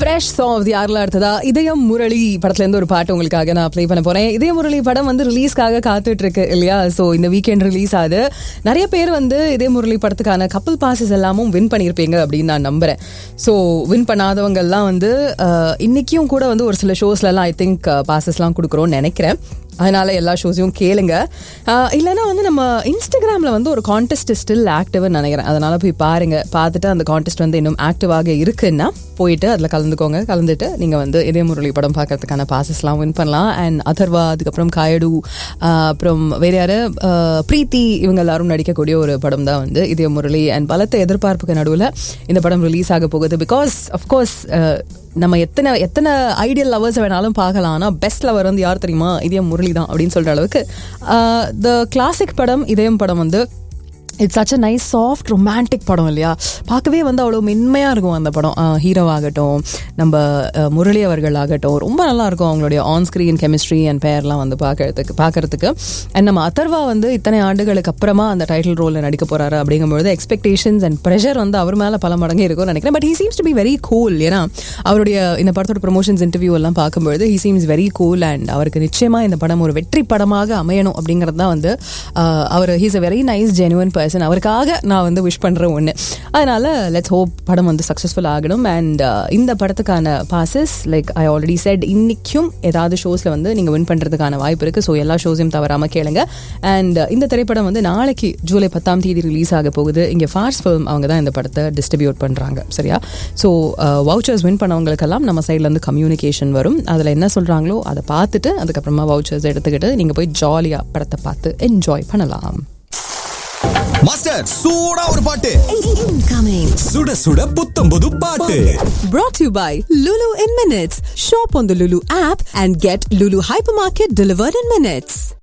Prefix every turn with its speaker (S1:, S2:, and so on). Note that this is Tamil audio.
S1: ஃப்ரெஷ் சாங் ஆஃப் தி ஆர்ல அடுத்ததா இதயம் முரளி படத்துல இருந்து ஒரு பாட்டு உங்களுக்காக நான் ப்ளே பண்ண போறேன் இதய முரளி படம் வந்து ரிலீஸ்க்காக காத்துட்டு இருக்கு இல்லையா ஸோ இந்த வீக்கெண்ட் ரிலீஸ் ஆகுது நிறைய பேர் வந்து இதய முரளி படத்துக்கான கப்பல் பாசஸ் எல்லாமும் வின் பண்ணியிருப்பீங்க அப்படின்னு நான் நம்புறேன் ஸோ வின் பண்ணாதவங்க எல்லாம் வந்து அஹ், இன்னைக்கும் கூட வந்து ஒரு சில ஷோஸ்லலாம் ஐ திங்க் பாசஸ்லாம் கொடுக்குறோம்னு நினைக்கிறேன் அதனால எல்லா ஷோஸையும் கேளுங்க ஆஹ் இல்லைன்னா வந்து நம்ம இன்ஸ்டாகிராமில் வந்து ஒரு கான்டெஸ்ட் ஸ்டில் ஆக்டிவ்னு நினைக்கிறேன் அதனால போய் பாருங்க பார்த்துட்டு அந்த கான்டெஸ்ட் வந்து இன்னும் ஆக்டிவாக இருக்குன்னா போயிட்டு அதில் கலந்துக்கோங்க கலந்துட்டு நீங்கள் வந்து இதய முரளி படம் பார்க்கறதுக்கான பாசஸ்லாம் வின் பண்ணலாம் அண்ட் அதர்வா அதுக்கப்புறம் காயடு ஆஹ் அப்புறம் வேற யாரு ஆஹ் பிரீத்தி இவங்க எல்லாரும் நடிக்கக்கூடிய ஒரு படம் தான் வந்து இதய முரளி அண்ட் பலத்த எதிர்பார்ப்புக்கு நடுவில் இந்த படம் ரிலீஸ் ஆக போகுது பிகாஸ் அஃப்கோர்ஸ் நம்ம எத்தனை எத்தனை ஐடியல் லவர்ஸ் வேணாலும் பார்க்கலாம் ஆனால் பெஸ்ட் லவர் வந்து யார் தெரியுமா இதயம் முரளி தான் அப்படின்னு சொல்கிற அளவுக்கு த கிளாசிக் படம் இதயம் படம் வந்து it's such a nice soft romantic படம் இல்லையா பார்க்கவே வந்து அவ்வளோ மென்மையாக இருக்கும் அந்த படம் ஹீரோவாகட்டும் நம்ம அஹ், முரளி அவர்கள் ஆகட்டும் ரொம்ப நல்லா இருக்கும் அவங்களுடைய ஆன் ஸ்க்ரீன் கெமிஸ்ட்ரி அண்ட் பேர்லாம் வந்து பார்க்கறதுக்கு பார்க்கறதுக்கு அண்ட் நம்ம அதர்வா வந்து இத்தனை ஆண்டுகளுக்கு அப்புறமா அந்த டைட்டில் ரோலில் நடிக்க போறாரு அப்படிங்கும்பொழுது எக்ஸ்பெக்டேஷன்ஸ் அண்ட் ப்ரெஷர் வந்து அவர் மேலே பல மடங்கு இருக்கும்னு நினைக்கிறேன் but he seems to be very cool ஏன்னா அவருடைய இந்த படத்தோட ப்ரொமோஷன்ஸ் இன்டர்வியூ எல்லாம் பார்க்கும்பொழுது he seems very cool and அவருக்கு நிச்சயமா இந்த படம் ஒரு வெற்றி படமாக அமையணும் அப்படிங்கிறது தான் வந்து ஆஹ், அவர் he's a very nice genuine person அவருக்காக நான் வந்து விஷ் பண்றேன் ஒன்று அதனால லெட்ஸ் ஹோப் படம் வந்து சக்ஸஸ்ஃபுல் ஆகணும் அண்ட் இந்த படத்துக்கான passes like I already set இன்னைக்கும் ஏதாவது ஷோஸ்ல வந்து நீங்க வின் பண்றதுக்கான வாய்ப்பு இருக்கு ஸோ எல்லா ஷோஸையும் தவறாம கேளுங்க அண்ட் இந்த திரைப்படம் வந்து நாளைக்கு ஜூலை பத்தாம் தேதி ரிலீஸ் ஆக போகுது இங்க ஃபார்ஸ் ஃபிலிம் அவங்க தான் இந்த படத்தை டிஸ்ட்ரிபியூட் பண்றாங்க சரியா ஸோ வவுச்சர்ஸ் வின் பண்ணவங்களுக்கெல்லாம் நம்ம சைட்ல இருந்து கம்யூனிகேஷன் வரும் அதுல என்ன சொல்றாங்களோ அதை பார்த்துட்டு அதுக்கப்புறமா வவுச்சர்ஸ் எடுத்துக்கிட்டு நீங்க போய் ஜாலியா படத்தை பார்த்து என்ஜாய் பண்ணலாம்
S2: மாஸ்டர் சூடா ஒரு பாட்டு
S3: Incoming.
S2: சுட சுட புத்தம் புது பாட்டு
S3: Brought to you by Lulu in Minutes. Shop on the Lulu app and get Lulu Hypermarket delivered in minutes.